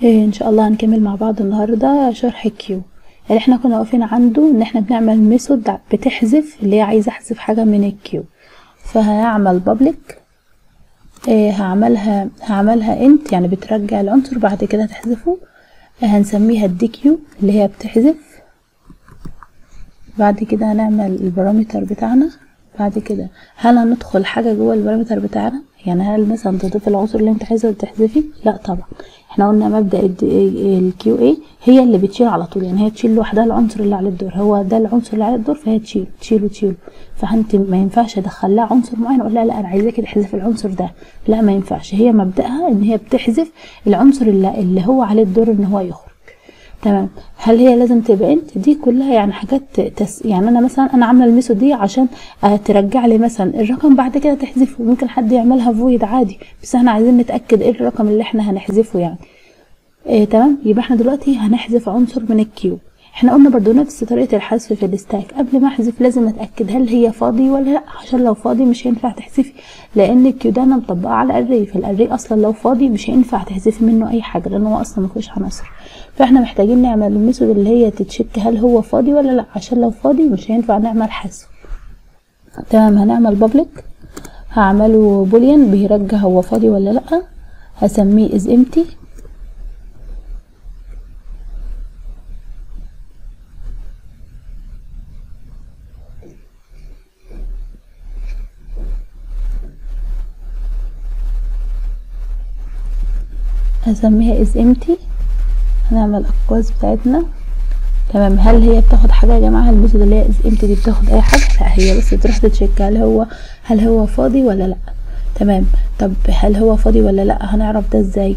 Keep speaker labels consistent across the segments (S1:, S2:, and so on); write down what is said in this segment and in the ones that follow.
S1: إيه ان شاء الله هنكمل مع بعض النهارده شرح الكيو اللي احنا كنا واقفين عنده ان احنا بنعمل ميثود بتحذف اللي هي عايزه احذف حاجه من الكيو فهنعمل بابليك إيه هعملها هعملها انت يعني بترجع العنصر بعد كده تحذفه هنسميها الدي كيو اللي هي بتحذف بعد كده هنعمل البارامتر بتاعنا بعد كده هل هندخل حاجه جوه البارامتر بتاعنا يعني هل مثلا تضيف العنصر اللي انت عايزه تحذفيه لا طبعا احنا قلنا مبدا الكيو اي هي اللي بتشيل على طول يعني هي تشيل لوحدها العنصر اللي على الدور هو ده العنصر اللي على الدور فهي تشيل تشيله تشيله فانت ما ينفعش ادخل لها عنصر معين اقول لها لا انا عايزاكي تحذف العنصر ده لا ما ينفعش هي مبداها ان هي بتحذف العنصر اللي, اللي هو عليه الدور ان هو يخرج تمام هل هي لازم تبقى انت دي كلها يعني حاجات تس يعني انا مثلا انا عامله الميثود دي عشان ترجع لي مثلا الرقم بعد كده تحذفه ممكن حد يعملها فويد عادي بس احنا عايزين نتاكد ايه الرقم اللي احنا هنحذفه يعني إيه تمام يبقى احنا دلوقتي هنحذف عنصر من الكيو احنا قلنا برضو نفس طريقه الحذف في الستاك قبل ما احذف لازم اتاكد هل هي فاضي ولا لا عشان لو فاضي مش هينفع تحذفي لان الكيو ده انا مطبقه على الاري فالاري اصلا لو فاضي مش هينفع تحذفي منه اي حاجه لان هو اصلا مفيهوش عناصر فاحنا محتاجين نعمل الميثود اللي هي تتشك هل هو فاضي ولا لا عشان لو فاضي مش هينفع نعمل حذف تمام هنعمل بابليك هعمله بوليان بيرجع هو فاضي ولا لا هسميه is empty هسميها is empty هنعمل الاقواس بتاعتنا تمام هل هي بتاخد حاجه يا جماعه الميثود اللي هي is empty دي بتاخد اي حاجه لا هي بس بتروح تتشيك هل هو هل هو فاضي ولا لا تمام طب هل هو فاضي ولا لا هنعرف ده ازاي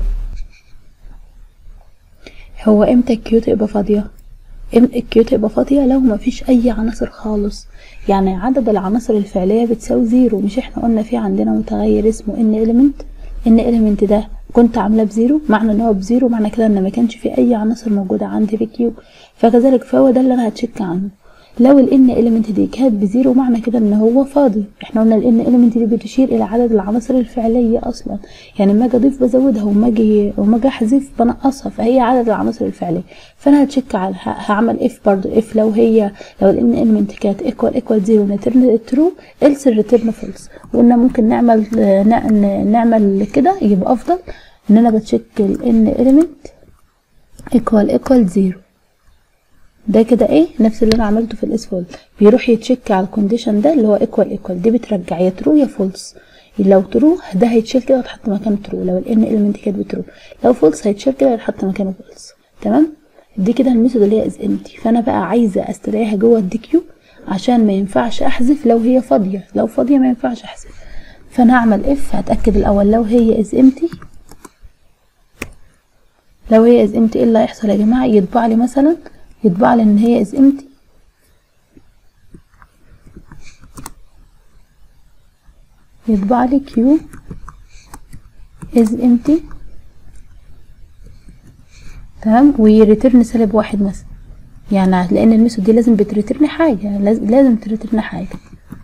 S1: هو امتى الكيو تبقى فاضيه الكيو تبقى فاضيه لو مفيش اي عناصر خالص يعني عدد العناصر الفعليه بتساوي زيرو مش احنا قلنا في عندنا متغير اسمه ان element ان element ده كنت عاملاه بزيرو معنى ان هو بزيرو معنى كده ان ما كانش في اي عناصر موجوده عندي في كيو فكذلك فهو ده اللي انا هتشيك عنه لو الان element دي كانت بزيرو معنى كده ان هو فاضي احنا قلنا الان element دي بتشير الى عدد العناصر الفعليه اصلا يعني لما اجي اضيف بزودها وما اجي وما اجي احذف بنقصها فهي عدد العناصر الفعليه فانا هتشيك على هعمل اف برضو اف لو هي لو الان element كانت equal equal زيرو ريتيرن ترو else الريتيرن فولس وقلنا ممكن نعمل نعمل كده يبقى افضل ان انا بتشيك الان element equal equal زيرو ده كده ايه نفس اللي انا عملته في الاس فول بيروح يتشيك على الكونديشن ده اللي هو ايكوال ايكوال دي بترجع يا ترو يا فولس لو ترو ده هيتشيل كده ويتحط مكانه ترو لو الان اليمنت كانت بترو لو فولس هيتشيل كده ويتحط مكانه فولس تمام دي كده الميثود اللي هي از امتي فانا بقى عايزه استدعيها جوه الدي كيو عشان ما ينفعش احذف لو هي فاضيه لو فاضيه ما ينفعش احذف فانا هعمل اف هتاكد الاول لو هي از امتي لو هي از امتي ايه اللي هيحصل يا جماعه يطبع لي مثلا يطبع لي ان هي از امتي يطبع لي كيو از امتي تمام ويريترن سالب واحد مثلا يعني لان الميثود دي لازم بتريترن حاجه لازم لازم تريترن حاجه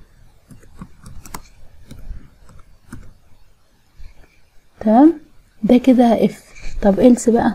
S1: تمام ده كده اف طب إلس بقى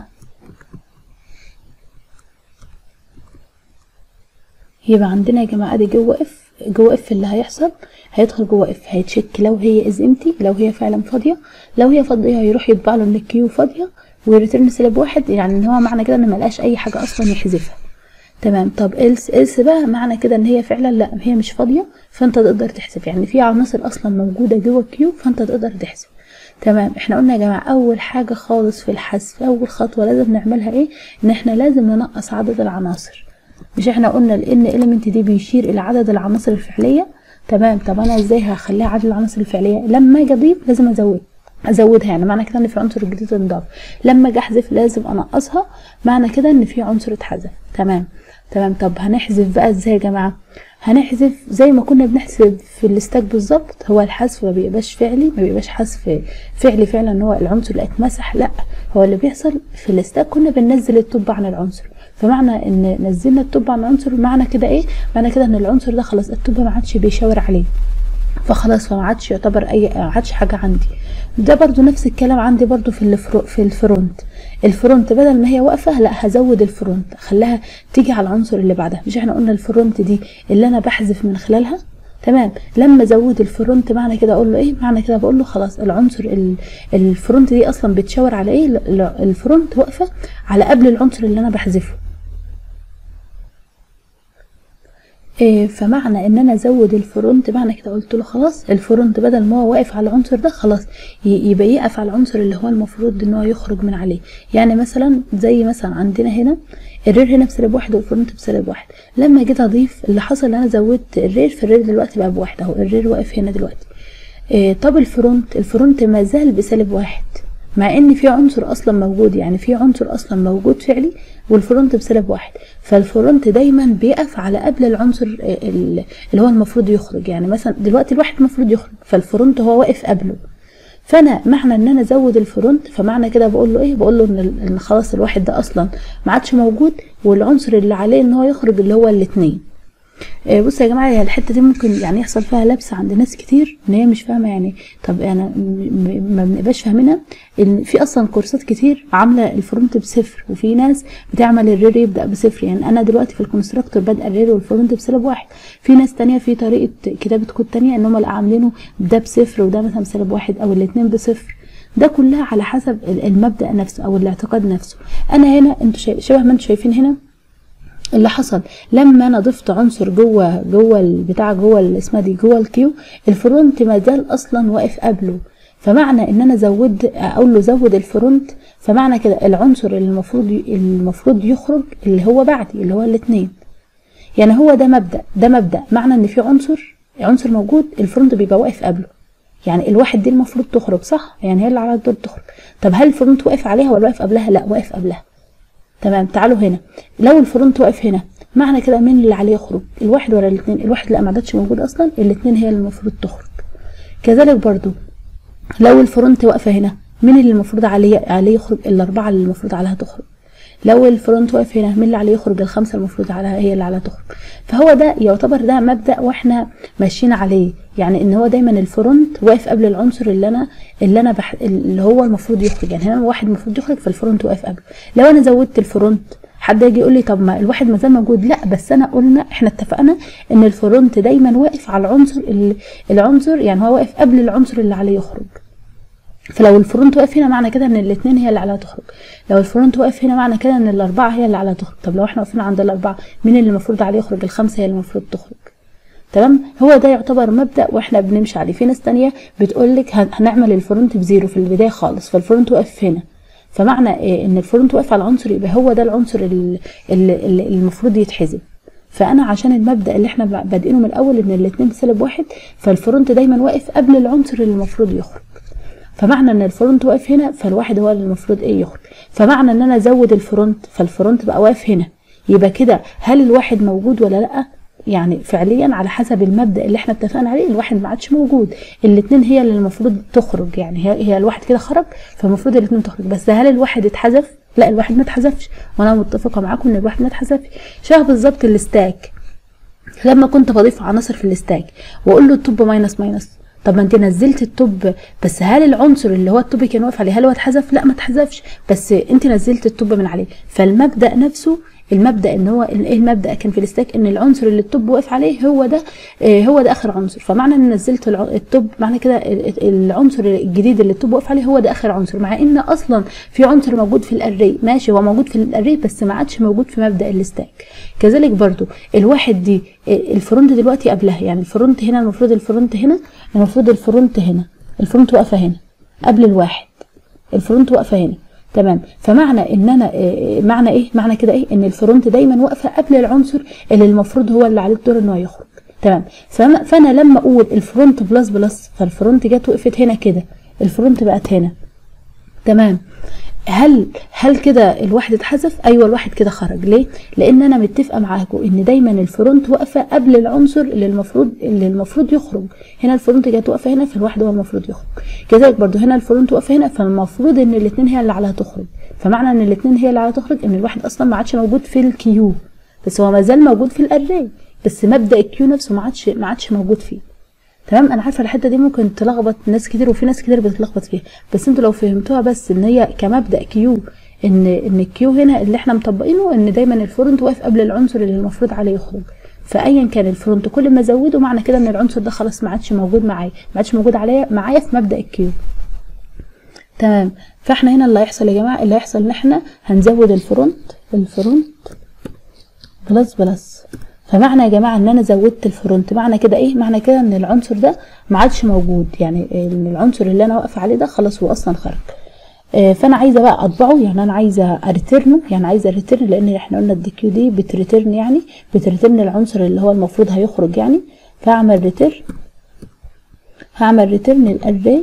S1: يبقى عندنا يا جماعه ادي جوه اف جوه اف اللي هيحصل هيدخل جوه اف هيتشيك لو هي از امتي لو هي فعلا فاضيه لو هي فاضيه هيروح يطبع له ان الكيو فاضيه ويريترن سالب واحد يعني ان هو معنى كده ان ملقاش اي حاجه اصلا يحذفها تمام طب إلس إلس بقى معنى كده ان هي فعلا لا هي مش فاضيه فانت تقدر تحذف يعني في عناصر اصلا موجوده جوه الكيو فانت تقدر تحذف تمام احنا قلنا يا جماعه اول حاجه خالص في الحذف اول خطوه لازم نعملها ايه ان احنا لازم ننقص عدد العناصر مش احنا قلنا الان element دي بيشير الى عدد العناصر الفعليه تمام طب انا ازاي هخليها عدد العناصر الفعليه لما اجي اضيف لازم ازود ازودها يعني معنى كده ان في عنصر جديد انضاف لما اجي احذف لازم انقصها معنى كده ان في عنصر اتحذف تمام تمام طب هنحذف بقى ازاي يا جماعه هنحذف زي ما كنا بنحذف في الاستاك بالظبط هو الحذف ما بيبقاش فعلي ما بيبقاش حذف فعلي فعلا ان هو العنصر اللي اتمسح لا هو اللي بيحصل في الاستاك كنا بننزل التوب عن العنصر فمعنى ان نزلنا التوب عن العنصر معنى كده ايه معنى كده ان العنصر ده خلاص التوب ما عادش بيشاور عليه فخلاص فما عادش يعتبر اي ما عادش حاجه عندي ده برضو نفس الكلام عندي برضو في الفرو في الفرونت الفرونت بدل ما هي واقفه لا هزود الفرونت خليها تيجي على العنصر اللي بعدها مش احنا قلنا الفرونت دي اللي انا بحذف من خلالها تمام لما ازود الفرونت معنى كده اقول له ايه معنى كده بقول له خلاص العنصر ال- الفرونت دي اصلا بتشاور على ايه ال- الفرونت واقفه على قبل العنصر اللي انا بحذفه إيه فمعنى ان انا ازود الفرونت معنى كده قلت له خلاص الفرونت بدل ما هو واقف على العنصر ده خلاص ي- يبقى يقف على العنصر اللي هو المفروض ان هو يخرج من عليه يعني مثلا زي مثلا عندنا هنا الرير هنا بسالب واحد والفرونت بسالب واحد لما جيت اضيف اللي حصل ان انا زودت الرير فالرير دلوقتي بقى بواحد اهو الرير واقف هنا دلوقتي إيه طب الفرونت الفرونت ما زال بسالب واحد مع ان في عنصر اصلا موجود يعني في عنصر اصلا موجود فعلي والفرونت بسالب واحد فالفرونت دايما بيقف على قبل العنصر ال- اللي هو المفروض يخرج يعني مثلا دلوقتي الواحد المفروض يخرج فالفرونت هو واقف قبله فانا معنى ان انا ازود الفرونت فمعنى كده بقول له ايه بقول له ان ال- ان خلاص الواحد ده اصلا ما عادش موجود والعنصر اللي عليه ان هو يخرج اللي هو الاثنين آه، بصوا يا جماعه هي الحته دي ممكن يعني يحصل فيها لبس عند ناس كتير ان هي مش فاهمه يعني طب انا م- م- ما بنبقاش فاهمينها ان في اصلا كورسات كتير عامله الفرونت بصفر وفي ناس بتعمل الرير يبدا بصفر يعني انا دلوقتي في الكونستراكتور بادئه الرير والفرونت بسالب واحد في ناس تانية في طريقه كتابه كود تانية ان هم لا عاملينه ده بصفر وده مثلا بسالب واحد او الاتنين بصفر ده كلها على حسب ال- المبدا نفسه او الاعتقاد نفسه انا هنا انتوا شايف شبه ما انتوا شايفين هنا اللي حصل لما انا ضفت عنصر جوه جوه البتاع جوه ال- اسمها دي جوه الكيو الفرونت ما زال اصلا واقف قبله فمعنى ان انا زود اقول له زود الفرونت فمعنى كده العنصر اللي المفروض ي- المفروض يخرج اللي هو بعدي اللي هو الاثنين يعني هو ده مبدا ده مبدا معنى ان في عنصر عنصر موجود الفرونت بيبقى واقف قبله يعني الواحد دي المفروض تخرج صح يعني هي اللي على الدور تخرج طب هل الفرونت واقف عليها ولا واقف قبلها لا واقف قبلها تمام تعالوا هنا لو الفرونت واقف هنا معنى كده مين اللي عليه يخرج الواحد ولا الاثنين الواحد لا ما عادش موجود اصلا الاثنين هي اللي المفروض تخرج كذلك برضو لو الفرونت واقفه هنا مين اللي المفروض عليه عليه يخرج الاربعه اللي المفروض عليها تخرج لو الفرونت واقف هنا مين اللي عليه يخرج الخمسه المفروض عليها هي اللي عليها تخرج فهو ده يعتبر ده مبدا واحنا ماشيين عليه يعني ان هو دايما الفرونت واقف قبل العنصر اللي انا اللي انا بح... اللي هو المفروض يخرج يعني هنا واحد المفروض يخرج فالفرونت واقف قبله لو انا زودت الفرونت حد يجي يقول لي طب ما الواحد ما زال موجود لا بس انا قلنا احنا اتفقنا ان الفرونت دايما واقف على العنصر ال- العنصر يعني هو واقف قبل العنصر اللي عليه يخرج فلو الفرونت واقف هنا معنى كده ان الاثنين هي اللي عليها تخرج لو الفرونت واقف هنا معنى كده ان الاربعه هي اللي عليها تخرج طب لو احنا واقفين عند الاربعه مين اللي المفروض عليه يخرج الخمسه هي اللي المفروض تخرج تمام هو ده يعتبر مبدا واحنا بنمشي عليه في ناس تانية بتقول لك هن- هنعمل الفرونت بزيرو في البدايه خالص فالفرونت واقف هنا فمعنى إيه ان الفرونت واقف على العنصر يبقى هو ده العنصر ال- ال- ال- المفروض يتحذف فانا عشان المبدا اللي احنا بادئينه من الاول ان الاثنين بسالب واحد فالفرونت دايما واقف قبل العنصر اللي المفروض يخرج فمعنى ان الفرونت واقف هنا فالواحد هو اللي المفروض ايه يخرج فمعنى ان انا ازود الفرونت فالفرونت بقى واقف هنا يبقى كده هل الواحد موجود ولا لا يعني فعليا على حسب المبدا اللي احنا اتفقنا عليه الواحد ما عادش موجود الاثنين هي اللي المفروض تخرج يعني هي, هي الواحد كده خرج فالمفروض الاثنين تخرج بس هل الواحد اتحذف لا الواحد ما اتحذفش وانا متفقه معاكم ان الواحد ما اتحذفش شبه بالظبط الستاك لما كنت بضيف عناصر في الستاك واقول له التوب ماينس ماينس طب ما انت نزلت التوب بس هل العنصر اللي هو التوب كان واقف عليه هل هو اتحذف لا ما اتحذفش بس انت نزلت التوب من عليه فالمبدا نفسه المبدا ان هو ايه المبدا كان في الستاك ان العنصر اللي التوب واقف عليه هو ده اه هو ده اخر عنصر فمعنى ان نزلت الع- التوب معنى كده ال- العنصر الجديد اللي التوب واقف عليه هو ده اخر عنصر مع ان اصلا في عنصر موجود في الاري ماشي هو موجود في الاري بس ما عادش موجود في مبدا الستاك كذلك برضو الواحد دي اه الفرونت دلوقتي قبلها يعني الفرونت هنا المفروض الفرونت هنا المفروض الفرونت هنا الفرونت واقفه هنا قبل الواحد الفرونت واقفه هنا تمام فمعنى ان انا إيه معنى ايه معنى كده ايه ان الفرونت دايما واقفه قبل العنصر اللي المفروض هو اللي عليه الدور ان هو يخرج تمام فانا فانا لما اقول الفرونت بلس بلس فالفرونت جت وقفت هنا كده الفرونت بقت هنا تمام هل هل كده الواحد اتحذف ايوه الواحد كده خرج ليه لان انا متفقه معاكم ان دايما الفرونت واقفه قبل العنصر اللي المفروض اللي المفروض يخرج هنا الفرونت جت واقفه هنا فالواحد هو المفروض يخرج كذلك برضو هنا الفرونت واقفه هنا فالمفروض ان الاثنين هي اللي عليها تخرج فمعنى ان الاثنين هي اللي عليها تخرج ان الواحد اصلا ما عادش موجود في الكيو بس هو ما زال موجود في الاري بس مبدا الكيو نفسه ما عادش ما عادش موجود فيه تمام انا عارفه الحته دي ممكن تلخبط ناس كتير وفي ناس كتير بتتلخبط فيها بس انتوا لو فهمتوها بس ان هي كمبدا كيو ان ان الكيو هنا اللي احنا مطبقينه ان دايما الفرونت واقف قبل العنصر اللي المفروض عليه يخرج فايا كان الفرونت كل ما ازوده معنى كده ان العنصر ده خلاص ما عادش موجود معايا ما عادش موجود عليا معايا في مبدا الكيو تمام فاحنا هنا اللي هيحصل يا جماعه اللي هيحصل ان احنا هنزود الفرونت الفرونت بلس بلس فمعنى يا جماعه ان انا زودت الفرونت معنى كده ايه معنى كده ان العنصر ده ما عادش موجود يعني ان العنصر اللي انا واقفه عليه ده خلاص هو اصلا خرج آه، فانا عايزه بقى اطبعه يعني انا عايزه اريترنه يعني عايزه ريترن لان احنا قلنا الدي كيو دي بتريترن يعني بتريترن العنصر اللي هو المفروض هيخرج يعني فاعمل ريترن هعمل ريترن الاري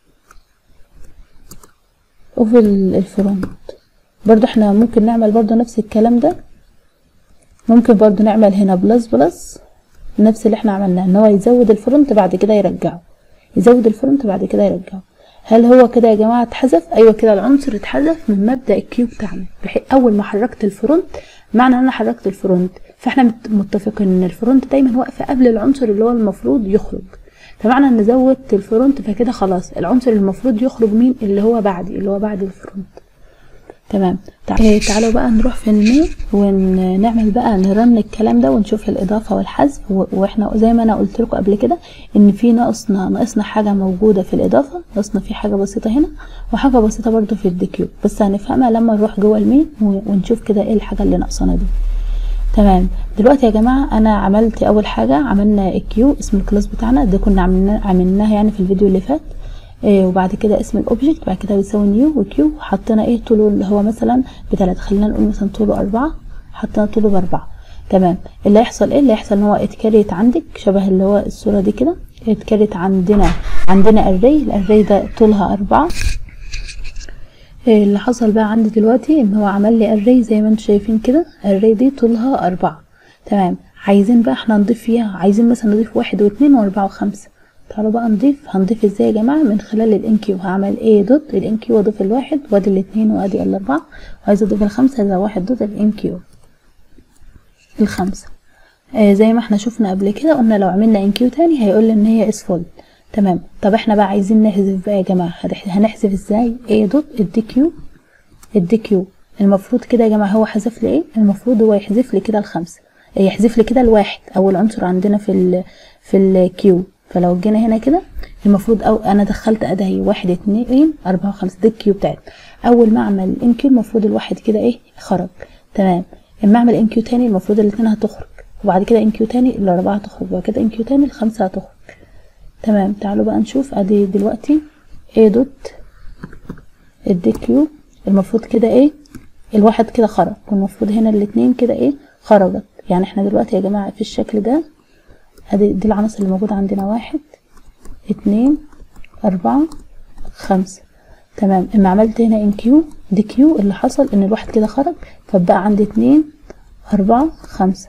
S1: اوف الفرونت برضو احنا ممكن نعمل برضو نفس الكلام ده ممكن برضو نعمل هنا بلس بلس نفس اللي احنا عملناه ان هو يزود الفرونت بعد كده يرجعه يزود الفرونت بعد كده يرجعه هل هو كده يا جماعه اتحذف ايوه كده العنصر اتحذف من مبدا الكيو بتاعنا بحيث اول ما حركت الفرونت معنى ان انا حركت الفرونت فاحنا مت- متفقين ان الفرونت دايما واقفه قبل العنصر اللي هو المفروض يخرج فمعنى ان زودت الفرونت فكده خلاص العنصر اللي المفروض يخرج مين اللي هو بعدي اللي هو بعد الفرونت تمام تع- إيه، تعالوا بقى نروح في المين ونعمل بقى نرن الكلام ده ونشوف الإضافة والحذف و- واحنا زي ما أنا قلت لكم قبل كده إن في ناقصنا ناقصنا حاجة موجودة في الإضافة ناقصنا في حاجة بسيطة هنا وحاجة بسيطة برضو في الديكيو بس هنفهمها لما نروح جوه المين و- ونشوف كده إيه الحاجة اللي ناقصانا دي تمام دلوقتي يا جماعة أنا عملت أول حاجة عملنا الكيو اسم الكلاس بتاعنا ده كنا عملنا عملناها يعني في الفيديو اللي فات إيه وبعد كده اسم الاوبجكت بعد كده بيساوي نيو وكيو حطينا ايه طوله اللي هو مثلا بتلاتة خلينا نقول مثلا طوله أربعة حطينا طوله بأربعة تمام اللي هيحصل ايه اللي هيحصل ان هو اتكريت عندك شبه اللي هو الصورة دي كده اتكريت عندنا عندنا اري الاري ده طولها أربعة إيه اللي حصل بقى عندي دلوقتي ان هو عمل لي اري زي ما انتم شايفين كده الاري دي طولها أربعة تمام عايزين بقى احنا نضيف فيها عايزين مثلا نضيف واحد واثنين واربعة وخمسة تعالوا بقى نضيف هنضيف ازاي يا جماعة من خلال الان كيو هعمل ايه دوت الان كيو واضيف الواحد وادي الاثنين وادي الاربعة وعايز اضيف الخمسة يبقى واحد دوت الان كيو الخمسة آه زي ما احنا شفنا قبل كده قلنا لو عملنا ان كيو تاني هيقول لي ان هي اس فول تمام طب احنا بقى عايزين نحذف بقى يا جماعة هنح- هنحذف ازاي ايه دوت الدي كيو الدي كيو المفروض كده يا جماعة هو حذف لي ايه المفروض هو يحذف لي كده الخمسة يحذف لي كده الواحد اول عنصر عندنا في ال في الكيو فلو جينا هنا كده المفروض او انا دخلت اداهي واحد اتنين اربعة خمسة دي الكيو بتاعتي اول ما اعمل ان كيو المفروض الواحد كده ايه خرج تمام اما اعمل ان كيو تاني المفروض الاتنين هتخرج وبعد كده ان كيو تاني الاربعة هتخرج وبعد كده ان كيو تاني الخمسة هتخرج تمام تعالوا بقى نشوف ادي دلوقتي ايه دوت الدي كيو المفروض كده ايه الواحد كده خرج والمفروض هنا الاتنين كده ايه خرجت يعني احنا دلوقتي يا جماعة في الشكل ده ادي دي العناصر اللي موجودة عندنا واحد اتنين اربعة خمسة تمام اما عملت هنا ان كيو دي كيو اللي حصل ان الواحد كده خرج فبقى عندي اتنين اربعة خمسة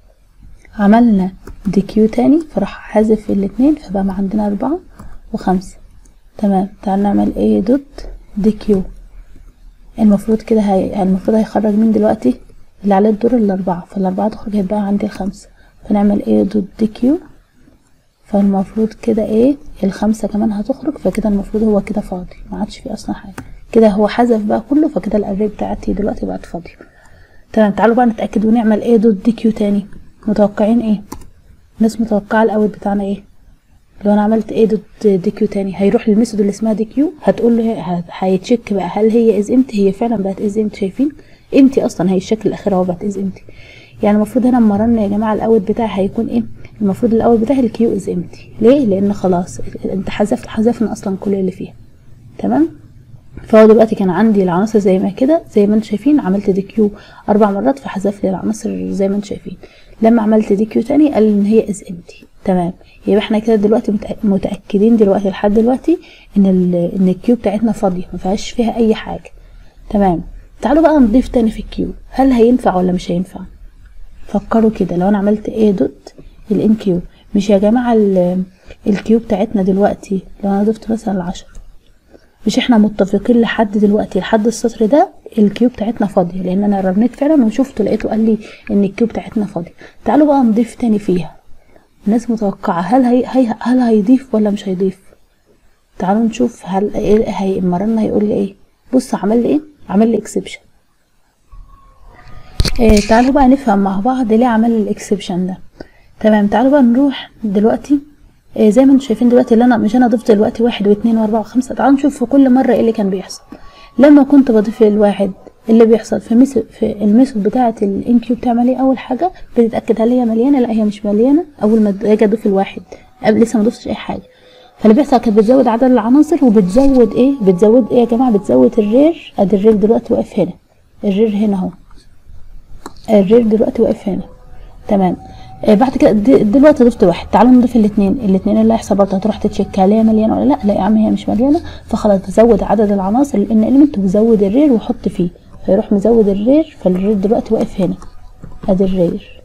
S1: عملنا دي كيو تاني فراح حذف الاتنين فبقى ما عندنا اربعة وخمسة تمام تعال نعمل ايه دوت دي كيو المفروض كده هي المفروض هيخرج مين دلوقتي اللي عليه الدور الاربعة فالاربعة تخرج هيبقى عندي الخمسة فنعمل ايه دوت دي كيو فالمفروض كده ايه الخمسة كمان هتخرج فكده المفروض هو كده فاضي ما عادش فيه اصلا حاجة كده هو حذف بقى كله فكده الاري بتاعتي دلوقتي بقت فاضية تمام تعالوا بقى نتأكد ونعمل ايه دوت دي كيو تاني متوقعين ايه الناس متوقعة الاول بتاعنا ايه لو انا عملت ايه دوت دي كيو تاني هيروح للميثود اللي اسمها دي كيو هتقول له ه- هيتشيك بقى هل هي از امتي هي فعلا بقت از امتي شايفين امتي اصلا هي الشكل الاخير هو بقت از امتي يعني المفروض هنا لما رن يا جماعه الاول بتاعي هيكون ايه المفروض الاول بتاعي الكيو از امتي ليه لان خلاص انت حذفت حذفنا اصلا كل اللي فيها تمام فهو دلوقتي كان عندي العناصر زي ما كده زي ما انتم شايفين عملت دي كيو اربع مرات فحذف لي العناصر زي ما انتم شايفين لما عملت دي كيو تاني قال لي ان هي از امتي تمام يبقى احنا كده دلوقتي متأ- متاكدين دلوقتي لحد دلوقتي ان ال ان الكيو بتاعتنا فاضيه ما فيهاش فيها اي حاجه تمام تعالوا بقى نضيف تاني في الكيو هل هينفع ولا مش هينفع فكروا كده لو انا عملت ايه دوت الان كيو مش يا جماعه ال- الكيو بتاعتنا دلوقتي لو انا ضفت مثلا عشرة مش احنا متفقين لحد دلوقتي لحد السطر ده الكيو بتاعتنا فاضيه لان انا رنيت فعلا وشفته لقيته قال لي ان الكيو بتاعتنا فاضيه تعالوا بقى نضيف تاني فيها الناس متوقعة هل هي, هي هل هيضيف ولا مش هيضيف تعالوا نشوف هل ايه هي مرنا هيقول لي ايه بص عمل لي ايه عمل لي اكسبشن إيه تعالوا بقى نفهم مع بعض ليه عمل لي الاكسبشن ده تمام تعالوا بقى نروح دلوقتي إيه زي ما انتم شايفين دلوقتي اللي انا مش انا ضفت دلوقتي واحد واثنين واربعة وخمسة تعالوا نشوف في كل مرة ايه اللي كان بيحصل لما كنت بضيف الواحد اللي بيحصل في مثل في الميثود بتاعة الانكيو بتعمل ايه اول حاجة بتتأكد هل هي مليانة لا هي مش مليانة اول ما اجي اضيف الواحد قبل لسه ما ضفتش اي حاجة فاللي بيحصل كانت بتزود عدد العناصر وبتزود ايه بتزود ايه يا جماعة بتزود الرير ادي الرير دلوقتي واقف هنا الرير هنا اهو الرير دلوقتي واقف هنا تمام آه بعد كده دلوقتي ضفت واحد تعالوا نضيف الاثنين الاثنين اللي هيحصل برضه هتروح تتشيك هل هي مليانه ولا لا لا يا عم هي مش مليانه فخلاص بزود عدد العناصر لان اليمنت وبزود الرير وحط فيه فيروح مزود الرير فالرير دلوقتي واقف هنا ادي الرير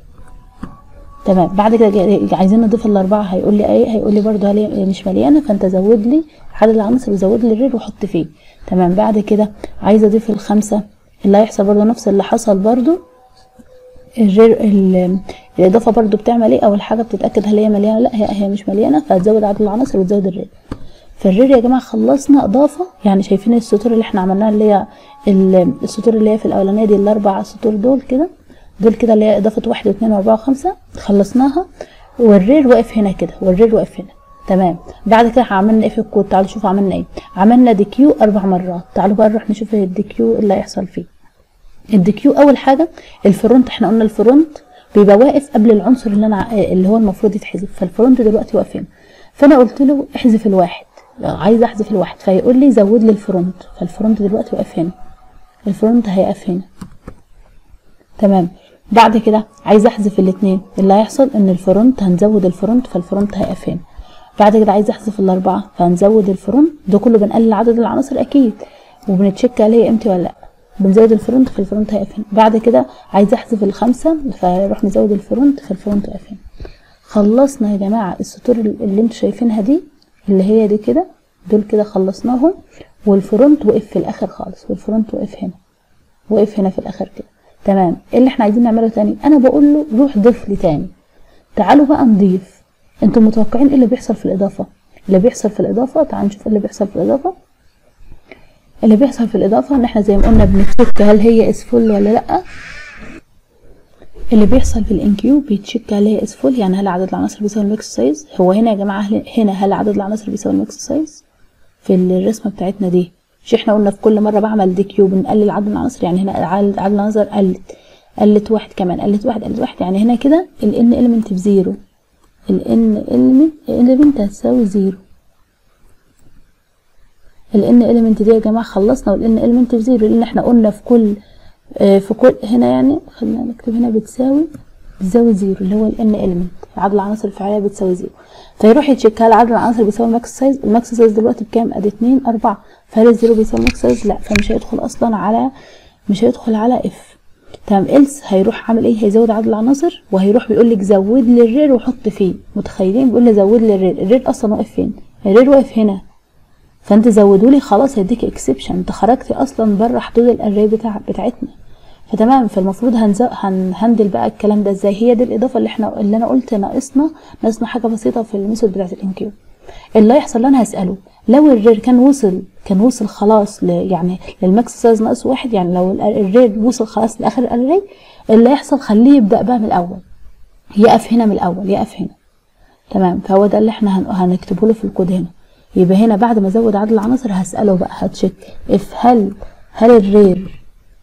S1: تمام بعد كده عايزين نضيف الاربعه هيقول لي ايه هيقول لي برضه هل مش مليانه فانت زود لي عدد العناصر وزود لي الرير وحط فيه تمام بعد كده عايزه اضيف الخمسه اللي هيحصل برضه نفس اللي حصل برضه الرير الاضافه برضو بتعمل ايه اول حاجه بتتاكد هل هي مليانه لا هي هي مش مليانه فهتزود عدد العناصر وتزود الرير فالرير يا جماعه خلصنا اضافه يعني شايفين السطور اللي احنا عملناها اللي هي السطور اللي هي في الاولانيه دي الاربع سطور دول كده دول كده اللي هي اضافه واحد واثنين واربعه وخمسه خلصناها والرير واقف هنا كده والرير واقف هنا تمام بعد كده عملنا ايه في الكود تعالوا شوفوا عملنا ايه عملنا دي كيو اربع مرات تعالوا بقى نروح نشوف الدي كيو اللي هيحصل فيه الدي كيو اول حاجه الفرونت احنا قلنا الفرونت بيبقى واقف قبل العنصر اللي انا اللي هو المفروض يتحذف فالفرونت دلوقتي واقف هنا فانا قلت له احذف الواحد عايز احذف الواحد فيقول لي زود لي الفرونت فالفرونت دلوقتي واقف هنا الفرونت هيقف هنا تمام بعد كده عايز احذف الاثنين اللي هيحصل ان الفرونت هنزود الفرونت فالفرونت هيقف هنا بعد كده عايز احذف الاربعه فهنزود الفرونت ده كله بنقلل عدد العناصر اكيد وبنتشيك عليه هي امتي ولا لا بنزود الفرونت في الفرونت هيقف هنا بعد كده عايز احذف الخمسه فيروح مزود الفرونت في الفرونت هيقف هنا خلصنا يا جماعه السطور اللي انتوا شايفينها دي اللي هي دي كده دول كده خلصناهم والفرونت وقف في الاخر خالص والفرونت وقف هنا وقف هنا في الاخر كده تمام ايه اللي احنا عايزين نعمله تاني انا بقول له روح ضيف لي تاني تعالوا بقى نضيف انتم متوقعين ايه اللي بيحصل في الاضافه اللي بيحصل في الاضافه تعالوا نشوف اللي بيحصل في الاضافه اللي بيحصل في الاضافه ان احنا زي ما قلنا بنتشيك هل هي اس فول ولا لا اللي بيحصل في الانكيو بيتشيك هل هي اس فول يعني هل عدد العناصر بيساوي الميكس سايز هو هنا يا جماعه هنا هل عدد العناصر بيساوي الميكس سايز في الرسمه بتاعتنا دي مش احنا قلنا في كل مره بعمل دي كيو بنقلل عدد العناصر يعني هنا عدد العناصر قلت قلت واحد كمان قلت واحد قلت واحد يعني هنا كده الان اليمنت بزيرو الان اليمنت هتساوي زيرو الان اليمنت دي يا جماعه خلصنا والان اليمنت بزيرو لان احنا قلنا في كل آه في كل هنا يعني خلينا نكتب هنا بتساوي بتساوي زيرو اللي هو الان اليمنت عدد العناصر الفعليه بتساوي زيرو فيروح يتشيك هل عدد العناصر بيساوي الماكس سايز الماكس سايز دلوقتي بكام ادي اتنين اربعة فهل الزيرو بيساوي الماكس سايز لا فمش هيدخل اصلا على مش هيدخل على اف تمام إلس هيروح عامل ايه هيزود عدد العناصر وهيروح بيقول لك زود لي الرير وحط فيه متخيلين بيقول لي زود لي الرير الرير اصلا واقف فين الرير واقف هنا فانت زودوا لي خلاص هيديك اكسبشن انت خرجتي اصلا بره حدود الاري بتاع بتاعتنا فتمام فالمفروض هنزو... هنهندل بقى الكلام ده ازاي هي دي الاضافه اللي احنا اللي انا قلت ناقصنا ناقصنا حاجه بسيطه في الميثود بتاعت الانكيو اللي هيحصل اللي انا هساله لو الرير كان وصل كان وصل خلاص ل... يعني للماكس سايز ناقص واحد يعني لو الرير وصل خلاص لاخر الاري اللي يحصل خليه يبدا بقى من الاول يقف هنا من الاول يقف هنا تمام فهو ده اللي احنا هن... هنكتبه له في الكود هنا يبقى هنا بعد ما ازود عدد العناصر هساله بقى هتشيك اف هل هل الرير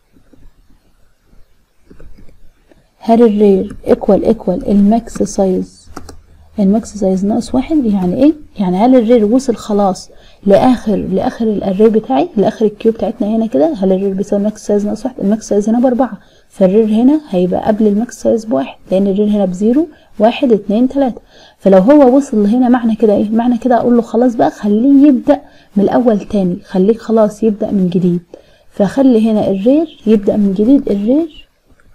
S1: هل الرير ايكوال ايكوال الماكس سايز الماكس سايز ناقص واحد يعني ايه يعني هل الرير وصل خلاص لاخر لاخر الاري بتاعي لاخر الكيو بتاعتنا هنا كده هل الرير بيساوي الماكس سايز ناقص واحد الماكس سايز هنا باربعة فالرير هنا هيبقى قبل الماكس سايز بواحد لان الرير هنا بزيرو واحد اتنين تلاتة فلو هو وصل لهنا معنى كده ايه معنى كده اقول له خلاص بقى خليه يبدا من الاول تاني خليك خلاص يبدا من جديد فخلي هنا الرير يبدا من جديد الرير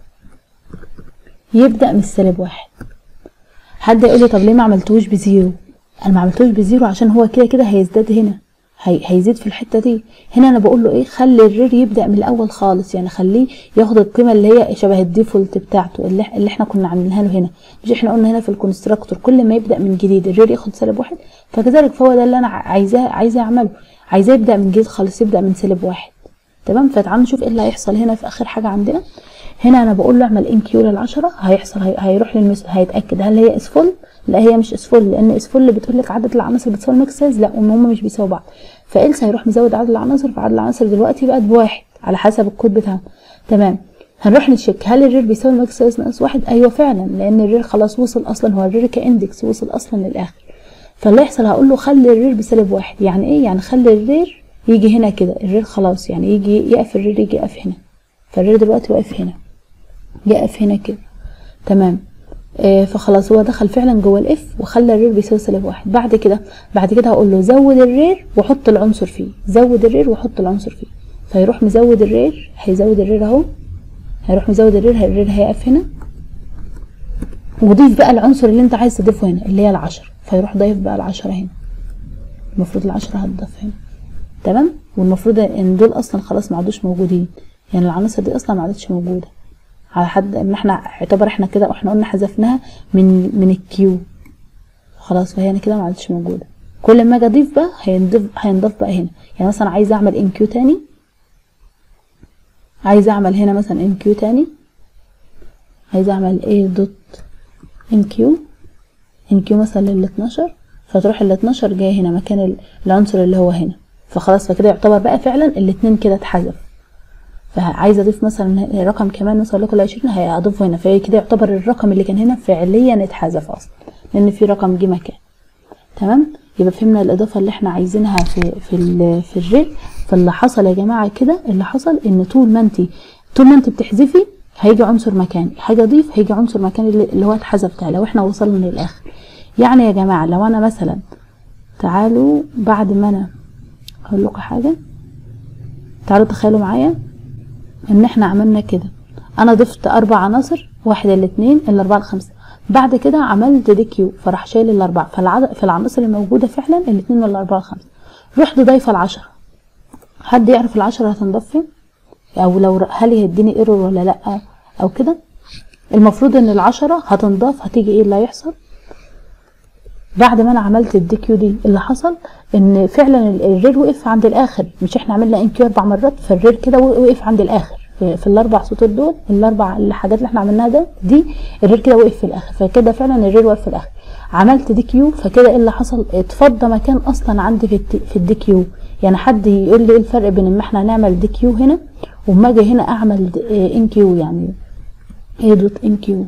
S1: يبدا من السالب واحد حد يقول لي طب ليه ما عملتوش بزيرو انا ما عملتوش بزيرو عشان هو كده كده هيزداد هنا هي هيزيد في الحته دي هنا انا بقول له ايه خلي الرير يبدا من الاول خالص يعني خليه ياخد القيمه اللي هي شبه الديفولت بتاعته اللي, اللي احنا كنا عاملينها له هنا مش احنا قلنا هنا في الكونستراكتور كل ما يبدا من جديد الرير ياخد سالب واحد فكذلك فهو ده اللي انا عايزاه عايزاه اعمله عايزاه يبدا من جديد خالص يبدا من سالب واحد تمام فتعالوا نشوف ايه اللي هيحصل هنا في اخر حاجه عندنا هنا انا بقول له اعمل ان كيو للعشرة هيحصل هي... هيروح للمس هيتاكد هل هي اسفل لا هي مش اسفل لان اسفل بتقول لك عدد العناصر بتساوي الميكس سايز لا هم مش بيساووا بعض فإلس هيروح مزود عدد العناصر فعدد العناصر دلوقتي بقت بواحد على حسب الكود بتاعنا تمام هنروح نشيك هل الرير بيساوي الماكس سايز ناقص واحد ايوه فعلا لان الرير خلاص وصل اصلا هو الرير كاندكس وصل اصلا للاخر فاللي يحصل هقول له خلي الرير بسالب واحد يعني ايه يعني خلي الرير يجي هنا كده الرير خلاص يعني يجي يقف الرير يجي يقف هنا فالرير دلوقتي واقف هنا يقف هنا كده تمام آه فخلاص هو دخل فعلا جوه الاف وخلى الرير بيساوي سالب واحد بعد كده بعد كده هقول له زود الرير وحط العنصر فيه زود الرير وحط العنصر فيه فيروح مزود الرير هيزود الرير اهو هيروح مزود الرير الرير هيقف هنا وضيف بقى العنصر اللي انت عايز تضيفه هنا اللي هي العشرة فيروح ضايف بقى العشرة هنا المفروض العشرة هتضاف هنا تمام والمفروض ان دول اصلا خلاص ما عادوش موجودين يعني العناصر دي اصلا ما عادتش موجوده على حد ان احنا اعتبر احنا كده واحنا قلنا حذفناها من من الكيو خلاص فهي كده ما عادتش موجوده كل ما اجي اضيف بقى هينضاف هينضاف بقى هنا يعني مثلا عايزه اعمل ان كيو تاني عايزه اعمل هنا مثلا ان كيو تاني عايزه اعمل ايه دوت ان كيو ان كيو مثلا لل 12 فتروح ال 12 جايه هنا مكان العنصر اللي هو هنا فخلاص فكده يعتبر بقى فعلا الاتنين كده اتحذف فعايزه اضيف مثلا رقم كمان مثلا لكم 20 هضيفه هنا فهي كده يعتبر الرقم اللي كان هنا فعليا اتحذف اصلا لان في رقم جه مكان تمام يبقى فهمنا الاضافه اللي احنا عايزينها في في ال في الريل فاللي حصل يا جماعه كده اللي حصل ان طول ما انت طول ما انت بتحذفي هيجي عنصر مكاني حاجه اضيف هيجي عنصر مكاني اللي هو اتحذف ده لو احنا وصلنا للاخر يعني يا جماعه لو انا مثلا تعالوا بعد ما انا اقول لكم حاجه تعالوا تخيلوا معايا ان احنا عملنا كده انا ضفت اربع عناصر واحد الاثنين الاربعه الخمسه بعد كده عملت دي كيو فراح شايل الاربعه فالعدد في العناصر الموجوده فعلا الاثنين والاربعه الخمسه رحت ضايفه العشرة حد يعرف العشرة هتنضاف فين او لو هل هيديني ايرور ولا لا او كده المفروض ان العشرة هتنضاف هتيجي ايه اللي هيحصل بعد ما انا عملت الدي كيو دي اللي حصل ان فعلا الرير وقف عند الاخر مش احنا عملنا ان كيو اربع مرات فالرير كده وقف عند الاخر في, في الاربع سطور دول الاربع الحاجات اللي احنا عملناها ده دي الرير كده وقف في الاخر فكده فعلا الرير وقف في الاخر عملت دي كيو فكده ايه اللي حصل اتفضى مكان اصلا عندي في في الدي كيو يعني حد يقول لي ايه الفرق بين ان احنا نعمل دي كيو هنا وما اجي هنا اعمل ان كيو يعني ايه دوت ان كيو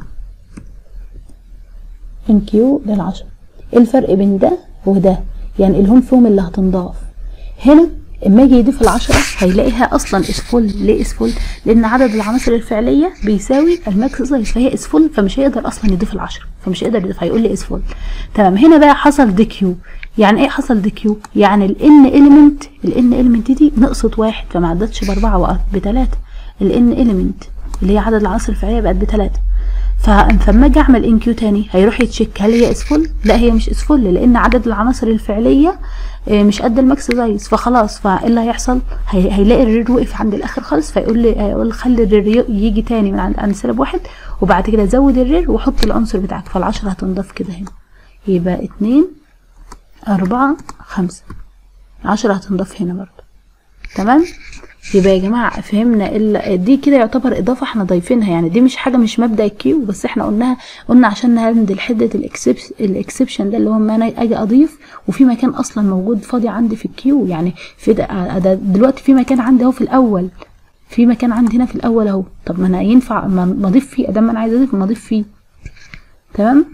S1: ان كيو للعشرة ايه الفرق بين ده وده يعني الهوم فيهم اللي هتنضاف هنا اما يجي يضيف العشرة هيلاقيها اصلا اسفل ليه اسفل لان عدد العناصر الفعليه بيساوي الماكس سايز فهي اسفل فمش هيقدر اصلا يضيف العشرة فمش هيقدر يضيف هيقول لي اسفل تمام هنا بقى حصل دي كيو يعني ايه حصل دي كيو يعني الان اليمنت الان اليمنت دي نقصت واحد فما عدتش باربعه وقت بتلاته الان اليمنت اللي هي عدد العناصر الفعليه بقت بتلاته فلما اجي اعمل ان كيو تاني هيروح يتشيك هل هي اسفل لا هي مش اسفل لان عدد العناصر الفعليه مش قد الماكس سايز فخلاص فايه اللي هيحصل هي... هيلاقي الرير وقف عند الاخر خالص فيقول لي هيقول خلي الرير يجي تاني من عند, عند سالب واحد وبعد كده زود الرير وحط العنصر بتاعك فالعشرة هتنضاف كده هنا يبقى اتنين اربعة خمسة عشرة هتنضاف هنا برضو تمام يبقى يا جماعه فهمنا ال... دي كده يعتبر اضافه احنا ضايفينها يعني دي مش حاجه مش مبدا الكيو بس احنا قلناها قلنا عشان نهندل حده الاكسبشن ده اللي هو ما انا اجي اضيف وفي مكان اصلا موجود فاضي عندي في الكيو يعني في ده, ده دلوقتي في مكان عندي اهو في الاول في مكان عندي هنا في الاول اهو طب ما انا ينفع ما اضيف فيه ادام انا عايز اضيف ما اضيف فيه تمام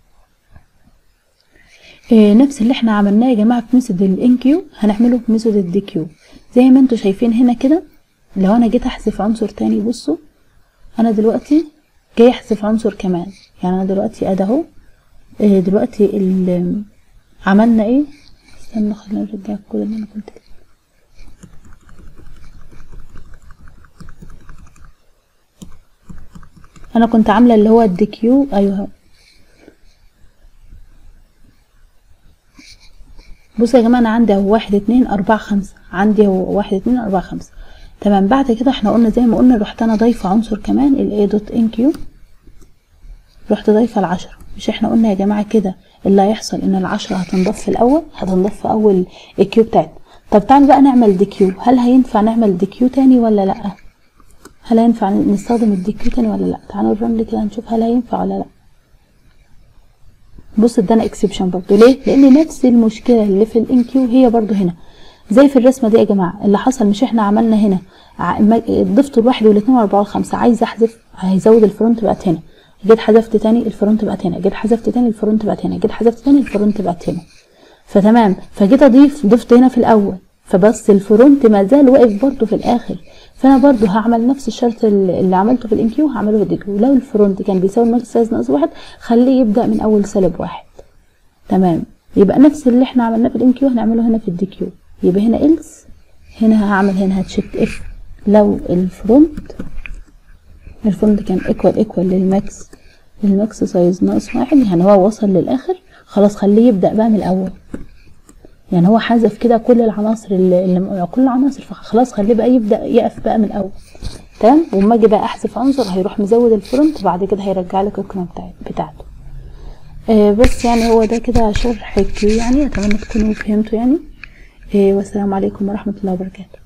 S1: إيه نفس اللي احنا عملناه يا جماعه في ميثود الان كيو هنعمله في ميثود الدي كيو زي ما انتوا شايفين هنا كده لو انا جيت احذف عنصر تاني بصوا انا دلوقتي جاي احذف عنصر كمان يعني انا دلوقتي ادي اهو إيه دلوقتي عملنا ايه استنى خلينا نرجع الكود اللي انا كنت كده انا كنت عامله اللي هو الدي كيو ايوه بصوا يا جماعه انا عندي اهو واحد اتنين اربعة خمسة عندي اهو واحد اتنين اربعة خمسة تمام بعد كده احنا قلنا زي ما قلنا رحت انا ضايفه عنصر كمان ال a دوت ان كيو رحت ضايفه العشرة مش احنا قلنا يا جماعه كده اللي هيحصل ان العشرة هتنضاف في الاول هتنضاف في اول الكيو بتاعتنا طب تعالوا بقى نعمل دي كيو هل هينفع نعمل دي كيو تاني ولا لا هل هينفع نستخدم الدي كيو تاني ولا لا تعالوا نرن كده نشوف هل هينفع ولا لا بص ادانا اكسبشن برضو ليه لان نفس المشكله اللي في الان كيو هي برضو هنا زي في الرسمه دي يا جماعه اللي حصل مش احنا عملنا هنا ضفت الواحد والاثنين والاربعه والخمسه عايز احذف هيزود الفرونت بقت هنا جيت حذفت تاني الفرونت بقت هنا جيت حذفت تاني الفرونت بقت هنا جيت حذفت تاني الفرونت بقت هنا فتمام فجيت اضيف ضفت هنا في الاول فبس الفرونت ما زال واقف برضو في الاخر فانا برضو هعمل نفس الشرط اللي عملته في الانكيو هعمله في الديكيو لو الفرونت كان بيساوي الماكس سايز ناقص واحد خليه يبدا من اول سالب واحد تمام يبقى نفس اللي احنا عملناه في الانكيو هنعمله هنا في الديكيو يبقى هنا إلس هنا هعمل هنا هتشيك اف لو الفرونت الفرونت كان ايكوال ايكوال للماكس للماكس سايز ناقص واحد يعني هو وصل للاخر خلاص خليه يبدا بقى من الاول يعني هو حذف كده كل العناصر اللي, اللي كل العناصر فخلاص خليه بقى يبدا يقف بقى من الاول تمام واما اجي بقى احذف عنصر هيروح مزود الفرونت بعد كده هيرجع لك القيمه بتاعته آه بس يعني هو ده كده شرح كيو يعني اتمنى تكونوا فهمتوا يعني آه والسلام عليكم ورحمه الله وبركاته